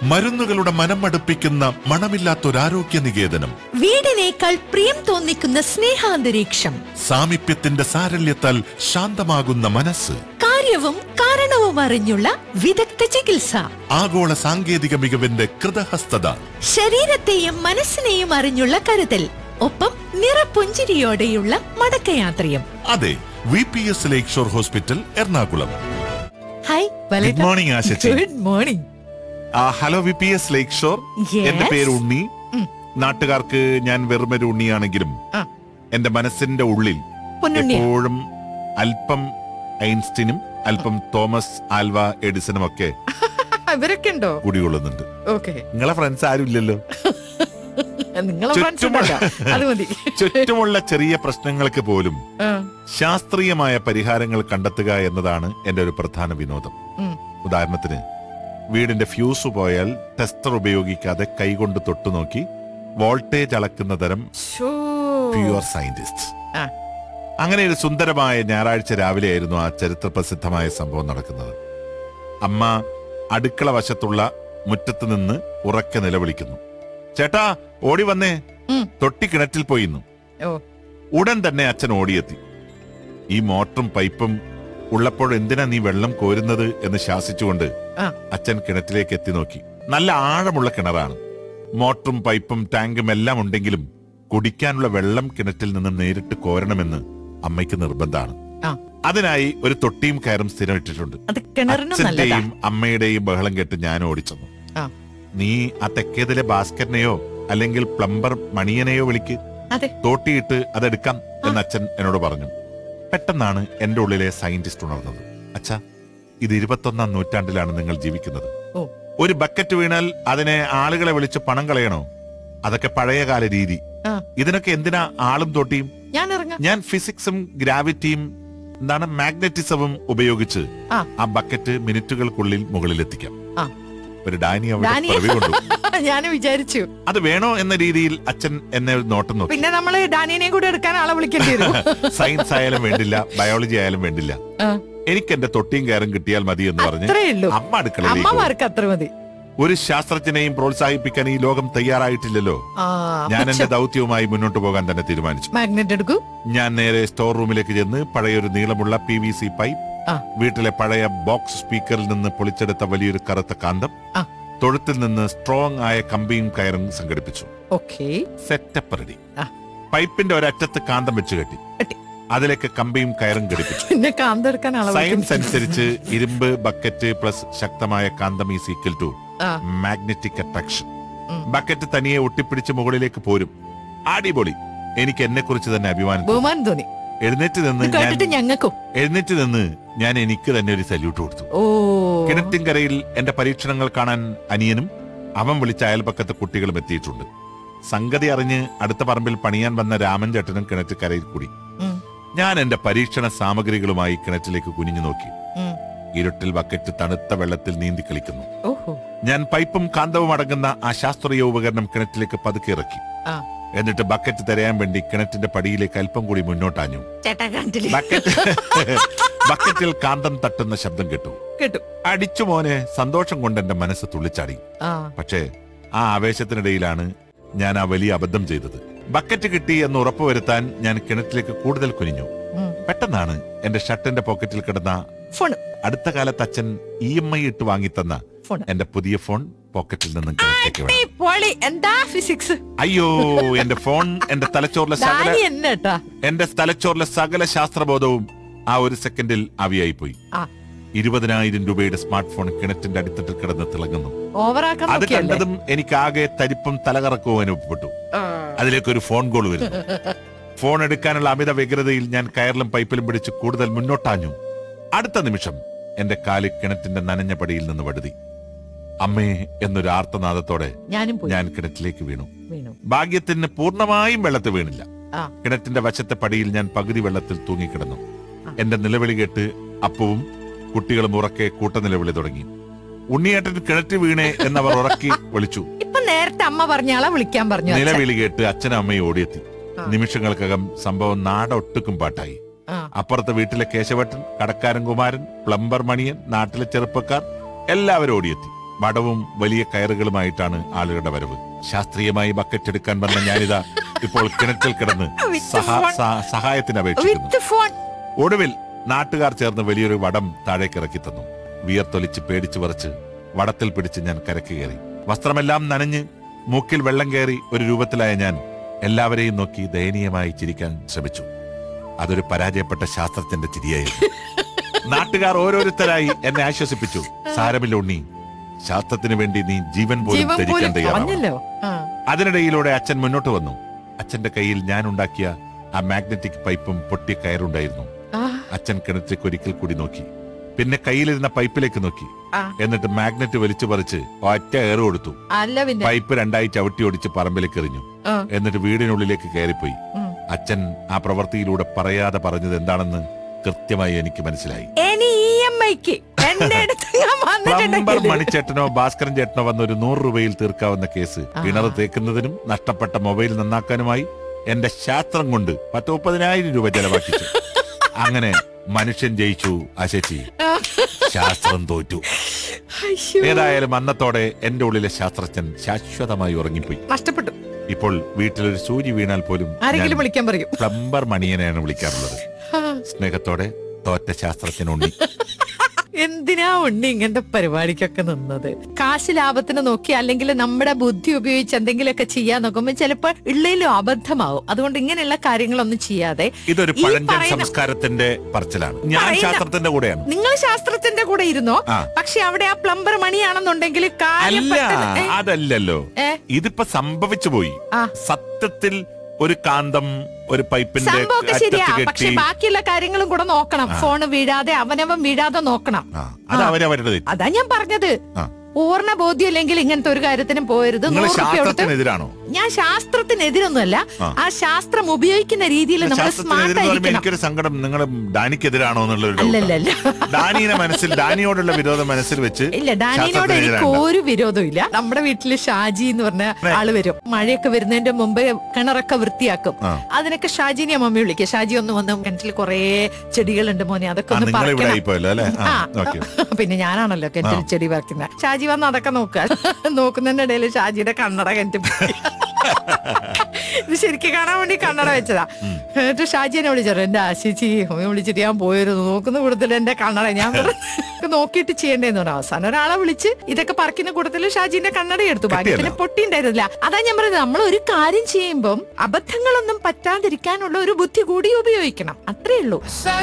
മരുന്നുകളുടെ മനമടുപ്പിക്കുന്ന മണമില്ലാത്തൊരാരോഗ്യ നികേതനം വീടിനേക്കാൾ പ്രിയം തോന്നിക്കുന്ന സ്നേഹാന്തരീക്ഷം സാമീപ്യത്തിന്റെ സാരല്യത്താൽ ശാന്തമാകുന്ന മനസ്സ് കാര്യവും കാരണവും അറിഞ്ഞുള്ള വിദഗ്ധ ചികിത്സ ആഗോള സാങ്കേതിക മികവിന്റെ കൃതഹസ്തത ശരീരത്തെയും മനസ്സിനെയും അറിഞ്ഞുള്ള കരുതൽ ഒപ്പം നിറപുഞ്ചിരിയോടെയുള്ള മടക്കയാത്രയും അതെ V P S lake shore hospital Ernakulam hi Good morning, ആശിച്ചി. Good morning ah, hello V P S lake shore Yes. എന്റെ പേര് ഉണ്ണി ഉം. നാട്ടുകാർക്ക് ഞാൻ വെറുമൊരു ഉണ്ണിയാണെങ്കിലും ആ. എന്റെ മനസ്സിന്റെ ഉള്ളിൽ പൊന്നുണ്ണിയാ. എപ്പോഴും അല്പം ഐൻസ്റ്റീനും അല്പം തോമസ് ആൽവ എഡിസണും ഒക്കെ ഇവരൊക്കെ ഉണ്ടോ കുടികൊള്ളുന്നുണ്ട് ഓക്കെ നിങ്ങളെ ഫ്രണ്ട്സ് ആരും ഇല്ലല്ലോ നിങ്ങളെ ഫ്രണ്ട്സ് ഉണ്ടല്ലോ അത് മതി ചുറ്റുമുള്ള ചെറിയ പ്രശ്നങ്ങൾക്ക് പോലും ആ, ശാസ്ത്രീയമായ പരിഹാരങ്ങൾ കണ്ടെത്തുക എന്നതാണ് എന്റെ ഒരു പ്രധാന വിനോദം ഉം. ഉദാഹരണത്തിന് വീടിന്റെ ഫ്യൂസ് പോയാൽ ടെസ്റ്റർ ഉപയോഗിക്കാതെ കൈകൊണ്ട് തൊട്ടുനോക്കി വോൾട്ടേജ് അളക്കുന്ന തരം ശ്ശോ. പ്യുവർ സയന്റിസ്റ്റ് ആ. അങ്ങനെ ഒരു സുന്ദരമായ ഞായറാഴ്ച രാവിലെയായിരുന്നു ആ ചരിത്ര പ്രസിദ്ധമായ സംഭവം നടക്കുന്നത് അമ്മ അടുക്കള വശത്തുള്ള മുറ്റത്ത് നിന്ന് ഉറക്കെ നിലവിളിക്കുന്നു ചേട്ടാ ഓടി വന്നേ ഉം. തൊട്ടി കിണറ്റിൽ പോയിന്നു ഓ ഉടൻ തന്നെ അച്ഛൻ ഓടിയെത്തി ഈ മോട്ടറും പൈപ്പും ഉള്ളപ്പോൾ എന്തിനാ നീ വെള്ളം കോരുന്നത് എന്ന് ശാസിച്ചുകൊണ്ട് ആ. അച്ഛൻ കിണറ്റിലേക്ക് എത്തി നോക്കി നല്ല ആഴമുള്ള കിണറാണ് മോട്ടറും പൈപ്പും ടാങ്കും എല്ലാം ഉണ്ടെങ്കിലും കുടിക്കാനുള്ള വെള്ളം കിണറ്റിൽ നിന്ന് നേരിട്ട് കോരണമെന്ന് അമ്മയ്ക്ക് നിർബന്ധമാണ് ആ. അതിനായി ഒരു തൊട്ടിയും കയറും സ്ഥിരം ഇട്ടിട്ടുണ്ട് അത് കിണറിനും നല്ലതാ അച്ഛന്റെയും അമ്മയുടെയും ബഹളം കേട്ട് ഞാൻ ഓടിച്ചെന്നു ആ. നീ ആ തെക്കേതിലെ ഭാസ്കരനെയോ അല്ലെങ്കിൽ പ്ലംബർ മണിയനെയോ വിളിക്ക് അതെ തോട്ടിയിട്ട് അതെടുക്കാം എന്ന് അച്ഛൻ എന്നോട് പറഞ്ഞു പെട്ടെന്നാണ് എന്റെ ഉള്ളിലെ സയന്റിസ്റ്റ് ഉണർന്നത് അച്ഛാ ഇത് ഇരുപത്തൊന്നാം നൂറ്റാണ്ടിലാണ് നിങ്ങൾ ജീവിക്കുന്നത് ഓ. ഒരു ബക്കറ്റ് വീണാൽ അതിനെ ആളുകളെ വിളിച്ച് പണം കളയണോ അതൊക്കെ പഴയകാല രീതി ആ. ഇതിനൊക്കെ എന്തിനാ ആളും തോട്ടിയും ഞാൻ ഇറങ്ങാം ഞാൻ ഫിസിക്സും ഗ്രാവിറ്റിയും എന്താണ് മാഗ്നറ്റിസവും ഉപയോഗിച്ച് ആ. ആ ബക്കറ്റ് മിനിറ്റുകൾക്കുള്ളിൽ മുകളിലെത്തിക്കാം ആ. ഒരു ഡാനി അവിടെ ഡാനി. പിറവി കൊണ്ടു ഞാൻ വിചാരിച്ചു അത് വേണോ എന്ന രീതിയിൽ അച്ഛൻ എന്നെ ഒരു നോട്ടം നോക്കി പിന്നെ നമ്മള് ഡാനിനെ കൂടെ എടുക്കാൻ ആളെ വിളിക്കേണ്ടി വരും സയൻസ് ആയാലും വേണ്ടില്ല ബയോളജി ആയാലും വേണ്ടില്ല ആ. എനിക്ക് എന്റെ തൊട്ടിയും കയറും കിട്ടിയാൽ മതി എന്ന് പറഞ്ഞ് അത്രേ ഉള്ളൂ അമ്മ അടുക്കളയിലേക്ക് പോയി. അമ്മമാർക്ക് അത്ര മതി ഒരു ശാസ്ത്രജ്ഞനെയും പ്രോത്സാഹിപ്പിക്കാൻ ഈ ലോകം തയ്യാറായിട്ടില്ലല്ലോ ആ ഞാൻ എന്റെ ദൗത്യവുമായി മുന്നോട്ട് പോകാൻ തന്നെ തീരുമാനിച്ചു മാഗ്നറ്റ് എടുക്കൂ ഞാൻ നേരെ സ്റ്റോർ റൂമിലേക്ക് ചെന്ന് പഴയൊരു നീളമുള്ള പി വി സി പൈപ്പ് ആ. വീട്ടിലെ പഴയ ബോക്സ് സ്പീക്കറിൽ നിന്ന് പൊളിച്ചെടുത്ത വലിയൊരു കറുത്ത കാന്തം ആ. തൊഴുത്തിൽ നിന്ന് സ്ട്രോങ് ആയ കമ്പിയും കയറും സംഘടിപ്പിച്ചു ഓക്കെ സെറ്റപ്പ് റെഡി ആ. പൈപ്പിന്റെ ഒരറ്റത്ത് കാന്തം വെച്ച് കെട്ടി കെട്ടി. അതിലേക്ക് കമ്പിയും കയറും ഘടിപ്പിച്ചു പിന്നെ കാന്തെടുക്കാൻ ആളെ സയൻസ് വിളിക്കും അനുസരിച്ച് ഇരുമ്പ് ബക്കറ്റ് പ്ലസ് ശക്തമായ കാന്തം is equal to ah. Magnetic attraction um. Bucket തനിയെ ഒട്ടിപ്പിടിച്ച് മുകളിലേക്ക് പോരും അടിപൊളി എനിക്ക് എന്നെ കുറിച്ച് തന്നെ അഭിമാനം തോന്നി. ബഹുമാനം തോന്നി എഴുന്നേറ്റ് നിന്ന് ഇത് ഞാൻ കേട്ടിട്ട് ഞങ്ങൾക്കും എഴുന്നേറ്റ് നിന്ന് ഞാൻ എനിക്ക് തന്നെ ഒരു സല്യൂട്ട് കൊടുത്തു ഓ കിണറ്റിൻകരയിൽ എന്റെ പരീക്ഷണങ്ങൾ കാണാൻ അനിയനും അവൻ വിളിച്ച അയൽപക്കത്തെ കുട്ടികളും എത്തിയിട്ടുണ്ട് സംഗതി അറിഞ്ഞ് അടുത്ത പറമ്പിൽ പണിയാൻ വന്ന രാമൻ ചേട്ടനും കിണറ്റിക്കരയിൽ കൂടി ഉം, ഞാൻ എന്റെ പരീക്ഷണ സാമഗ്രികളുമായി കിണറ്റിലേക്ക് കുനിഞ്ഞു നോക്കി ഉം. ഇരുട്ടിൽ ബക്കറ്റ് തണുത്ത വെള്ളത്തിൽ നീന്തി കളിക്കുന്നു ഓഹോ ഞാൻ പൈപ്പും കാന്തവും അടങ്ങുന്ന ആ ശാസ്ത്രീയ ഉപകരണം കിണറ്റിലേക്ക് പതുക്കെ ഇറക്കി ആ എന്നിട്ട് ബക്കറ്റ് തിരയാൻ വേണ്ടി കിണറ്റിന്റെ പടിയിലേക്ക് അല്പം കൂടി മുന്നോട്ടാഞ്ഞു ചേട്ടാ കണ്ടില്ലേ ബക്കറ്റ് ബക്കറ്റിൽ കാന്തം തട്ടുന്ന ശബ്ദം കേട്ടു കേട്ടു അടിച്ചു മോനെ സന്തോഷം കൊണ്ട് എന്റെ മനസ്സ് തുള്ളിച്ചാടി ആ പക്ഷേ ആ ആവേശത്തിനിടയിലാണ് ഞാൻ ആ വലിയ അബദ്ധം ചെയ്തത് ബക്കറ്റ് കിട്ടി എന്ന് ഉറപ്പുവരുത്താൻ ഞാൻ കിണറ്റിലേക്ക് കൂടുതൽ കുനിഞ്ഞു ഉം. പെട്ടെന്നാണ് എന്റെ ഷർട്ടിന്റെ പോക്കറ്റിൽ കിടന്ന ഫോണ് അടുത്ത കാലത്ത് അച്ഛൻ ഇ എം ഐ ഇട്ട് വാങ്ങിത്തന്ന ഫോൺ എന്റെ പുതിയ ഫോൺ പോക്കറ്റിൽ നിന്നും കിണറ്റിലേക്ക് വീണു. പൊളി എന്താ ഫിസിക്സ് അയ്യോ എന്റെ ഫോൺ എന്റെ തലച്ചോറിലെ സകല ഡാനി എന്നട്ടാ എന്റെ തലച്ചോറിലെ സകല ശാസ്ത്രബോധവും ആ ഒരു സെക്കൻഡിൽ ആവിയായി പോയി ആ ഇരുപതിനായിരം രൂപയുടെ സ്മാർട്ട് ഫോൺ കിണറ്റിന്റെ അടിത്തട്ടിൽ കിടന്ന് തിളങ്ങുന്നു ഓവറാക്കാൻ അത് നോക്കിയല്ലേ കണ്ടതും എനിക്ക് ആകെ തരിപ്പും തലകറക്കവും അനുഭവപ്പെട്ടു ആ. അതിലേക്ക് ഒരു ഫോൺ കോൾ വരുന്നു ഫോൺ എടുക്കാനുള്ള അമിത വ്യഗ്രതയിൽ ഞാൻ കയറിലും പൈപ്പിലും പിടിച്ച് കൂടുതൽ മുന്നോട്ടാഞ്ഞു അടുത്ത നിമിഷം എന്റെ കാല് കിണറ്റിന്റെ നനഞ്ഞ പടിയിൽ നിന്ന് വഴുതി അമ്മേ എന്നൊരു ആർത്തനാദത്തോടെ ഞാനും പോയി ഞാൻ കിണറ്റിലേക്ക് വീണു വീണു ഭാഗ്യത്തിന് പൂർണ്ണമായും വെള്ളത്തിൽ വീണില്ല ആ കിണറ്റിന്റെ വശത്തെ പടിയിൽ ഞാൻ പകുതി വെള്ളത്തിൽ തൂങ്ങിക്കിടന്നു ആ. എന്റെ നിലവിളി കേട്ട് അപ്പവും കുട്ടികളും ഉറക്കെ കൂട്ടനിലവിളി തുടങ്ങി ഉണ്ണിയേട്ടൻ കിണറ്റ് വീണേ എന്നവർ ഉറക്കി വിളിച്ചു ഇപ്പൊ നേരത്തെ അമ്മ പറഞ്ഞ ആളെ വിളിക്കാൻ പറഞ്ഞു അച്ഛൻ. നിലവിളി കേട്ട് അച്ഛനും അമ്മയും ഓടിയെത്തി ആ. നിമിഷങ്ങൾക്കകം സംഭവം നാടൊട്ടുക്കും പാട്ടായി ആ. അപ്പുറത്തെ വീട്ടിലെ കേശവട്ടൻ കടക്കാരൻ കുമാരൻ പ്ലംബർ മണിയൻ നാട്ടിലെ ചെറുപ്പക്കാർ എല്ലാവരും ഓടിയെത്തി വടവും വലിയ കയറുകളുമായിട്ടാണ് ആളുകളുടെ വരവ് ശാസ്ത്രീയമായി ബക്കറ്റ് എടുക്കാൻ വന്ന ഞാനിതാ ഇപ്പോൾ കിണറ്റിൽ കിടന്ന് With സഹാ- phone. സ- സഹായത്തിന് അപേക്ഷിക്കുന്നു വിത്ത് ഫോൺ ഒടുവിൽ നാട്ടുകാർ ചേർന്ന് വലിയൊരു വടം താഴേക്ക് ഇറക്കി തന്നു വിയർത്തൊലിച്ച് പേടിച്ചു പറിച്ച് വടത്തിൽ പിടിച്ച് ഞാൻ കരക്ക് കയറി വസ്ത്രമെല്ലാം നനഞ്ഞ് മൂക്കിൽ വെള്ളം കയറി ഒരു രൂപത്തിലായ ഞാൻ എല്ലാവരെയും നോക്കി ദയനീയമായി ചിരിക്കാൻ ശ്രമിച്ചു അതൊരു പരാജയപ്പെട്ട ശാസ്ത്രജ്ഞന്റെ ചിരിയായിരുന്നു നാട്ടുകാർ ഓരോരുത്തരായി എന്നെ ആശ്വസിപ്പിച്ചു സാരമില്ല ഉണ്ണി ശാസ്ത്രത്തിന് വേണ്ടി നീ ജീവൻ പോലും ജീവൻ ധരിക്കാൻ പോലും തയ്യാറാവണം കളഞ്ഞല്ലോ ആ. അതിനിടയിലൂടെ അച്ഛൻ മുന്നോട്ട് വന്നു അച്ഛന്റെ കയ്യിൽ ഞാൻ ഉണ്ടാക്കിയ ആ മാഗ്നറ്റിക് പൈപ്പും പൊട്ടിയ കയറുണ്ടായിരുന്നു ആ, അച്ഛൻ കിണറ്റിലേക്ക് ഒരിക്കൽ കൂടി നോക്കി പിന്നെ കയ്യിലിരുന്ന പൈപ്പിലേക്ക് നോക്കി ആ. എന്നിട്ട് മാഗ്നറ്റ് വലിച്ചു പറിച്ച് ഒറ്റ ഏറ് കൊടുത്തു അല്ല പിന്നെ പൈപ്പ് രണ്ടായി ചവിട്ടി ഓടിച്ച് പറമ്പിലേക്ക് എറിഞ്ഞു ആ. എന്നിട്ട് വീടിനുള്ളിലേക്ക് കയറിപ്പോയി ഉം. അച്ഛൻ ആ പ്രവൃത്തിയിലൂടെ പറയാതെ പറഞ്ഞത് എന്താണെന്ന് കൃത്യമായി എനിക്ക് മനസ്സിലായി ഇനി ഇ എം ഐക്ക് എന്റെ അടുത്ത് ഞാൻ പ്ലംബർ വന്നിട്ടുണ്ടെങ്കിൽ മണിച്ചേട്ടനോ ഭാസ്കരൻ ചേട്ടനോ വന്ന ഒരു നൂറ് രൂപയിൽ തീർക്കാവുന്ന കേസ് ആ. കിണർ തേക്കുന്നതിനും നഷ്ടപ്പെട്ട മൊബൈൽ നന്നാക്കാനുമായി എന്റെ ശാസ്ത്രം കൊണ്ട് പത്ത് മുപ്പതിനായിരം രൂപ ചെലവാക്കിച്ചു അങ്ങനെ മനുഷ്യൻ ജയിച്ചു അശച്ചി ശാസ്ത്രം തോറ്റു അയ്യോ. ഏതായാലും അന്നത്തോടെ എന്റെ ഉള്ളിലെ ശാസ്ത്രജ്ഞൻ ശാശ്വതമായി ഉറങ്ങിപ്പോയി നഷ്ടപ്പെട്ടു ഇപ്പോൾ വീട്ടിലൊരു സൂചി വീണാൽ പോലും ആരെങ്കിലും ഞാൻ വിളിക്കാൻ പറയും പ്ലംബർ മണിയനെയാണ് വിളിക്കാറുള്ളത് ആ, സ്നേഹത്തോടെ തോറ്റ ശാസ്ത്രജ്ഞൻ ഉണ്ണി എന്തിനാ ഉണ്ണി ഇങ്ങനത്തെ പരിപാടിക്കൊക്കെ നിന്നത് കാശ് ലാഭത്തിന് നോക്കി അല്ലെങ്കിൽ നമ്മുടെ ബുദ്ധി ഉപയോഗിച്ച് എന്തെങ്കിലുമൊക്കെ ചെയ്യാൻ നോക്കുമ്പോൾ ചിലപ്പോൾ ഉള്ളിലും അബദ്ധമാവും അതുകൊണ്ട് ഇങ്ങനെയുള്ള കാര്യങ്ങളൊന്നും ചെയ്യാതെ ഇതൊരു ഈ പഴഞ്ചൻ പറയുന്ന- സംസ്കാരത്തിന്റെ പറച്ചിലാണ് ഞാൻ പറയുന്ന- ശാസ്ത്രത്തിന്റെ കൂടെയാണ് നിങ്ങൾ ശാസ്ത്രത്തിന്റെ കൂടെ ഇരുന്നോ ആ. പക്ഷെ അവിടെ ആ പ്ലംബർ മണിയാണെന്നുണ്ടെങ്കിൽ കാര്യം അല്ല പെട്ടെന്ന്- ഏ, അതല്ലല്ലോ ഏ? ഇതിപ്പോ സംഭവിച്ചു പോയി ആ. സത്യത്തിൽ ഒരു കാന്തം ഒരു പൈപ്പിന്റെ സംഭവമൊക്കെ ശരിയാ അറ്റത്ത് പക്ഷെ കെട്ടി ബാക്കിയുള്ള കാര്യങ്ങളും കൂടെ നോക്കണം ഫോണ് വീഴാതെ അവനവൻ വീഴാതെ നോക്കണം ആ, അത് അവരവരുടെ തെറ്റ് അതാ ഞാൻ പറഞ്ഞത് ആ. പൂർണ്ണ ബോധ്യം ഇല്ലെങ്കിൽ ഇങ്ങനത്തെ ഒരു കാര്യത്തിനും പോരുത് നിങ്ങൾ നൂറ് റുപ്യ കൊടുത്ത് ശാസ്ത്രത്തിനെതിരാണോ ഞാൻ ശാസ്ത്രത്തിനെതിരൊന്നുമല്ല ആ. ആ ശാസ്ത്രം ഉപയോഗിക്കുന്ന രീതിയിൽ നമ്മൾ സ്മാർട്ട് ശാസ്ത്രത്തിനെതിരെന്ന് പറയുമ്പോൾ ആയിരിക്കണം എനിക്കൊരു സങ്കടം നിങ്ങൾ ഡാനിക്കെതിരാണോ എന്നുള്ള ഒരു doubt ആ. അല്ലല്ല ഡാനിയുടെ മനസ്സിൽ ഡാനിയോടുള്ള വിരോധം മനസ്സിൽ വെച്ച് ഇല്ല ഡാനിനോട് എനിക്ക് ശാസ്ത്രത്തിനെതിരാണ്. ഒരു വിരോധവും ഇല്ല നമ്മുടെ വീട്ടില് ഷാജി എന്ന് പറഞ്ഞ ആള് വരും മഴയൊക്കെ വരുന്നതിന്റെ മുമ്പ് കിണറൊക്കെ വൃത്തിയാക്കും ആ. അതിനൊക്കെ ഷാജിനെ മമ്മി വിളിക്കുക ഷാജി ഒന്ന് വന്ന് കിണറ്റിൽ കുറേ ചെടികളുണ്ട് മോനെ അതൊക്കെ ആ, ഒന്ന് നിങ്ങൾ ഇവിടെ പറിക്കണം ആയിപ്പോയല്ലോ അല്ലെ ആ ഓക്കെ പിന്നെ ഞാനാണല്ലോ കിണറ്റിൽ ചെടി പറിക്കുന്നത് ഷാജി വന്ന് അതൊക്കെ നോക്കുക നോക്കുന്നതിന്റെ ഇടയിൽ ഷാജിയുടെ കണ്ണട കിണറ്റ് പോയി. ഇത് ശരിക്കും കാണാൻ വേണ്ടി കണ്ണട വെച്ചതാ എന്നിട്ട് ഷാജി എന്നെ വിളിച്ചോ എന്റെ ആശിച്ചി അമ്മയെ വിളിച്ചിട്ട് ഞാൻ പോയിരുന്നു നോക്കുന്ന കൂട്ടത്തിൽ എന്റെ കണ്ണട ഞാൻ വെറുതെ നോക്കിയിട്ട് ചെയ്യണ്ടേന്ന് പറഞ്ഞു അവസാനം ഒരാളെ വിളിച്ച് ഇതൊക്കെ പറിക്കുന്ന കൂട്ടത്തിൽ ഷാജിന്റെ കണ്ണട എടുത്തു ഭാഗ്യത്തിന് കിട്ടിയല്ലോ. പൊട്ടിണ്ടായിരുന്നില്ല അതാ ഞാൻ പറയുന്നത് നമ്മൾ ഒരു കാര്യം ചെയ്യുമ്പം അബദ്ധങ്ങളൊന്നും പറ്റാതിരിക്കാനുള്ള ഒരു ബുദ്ധി കൂടി ഉപയോഗിക്കണം അത്രേ ഉള്ളൂ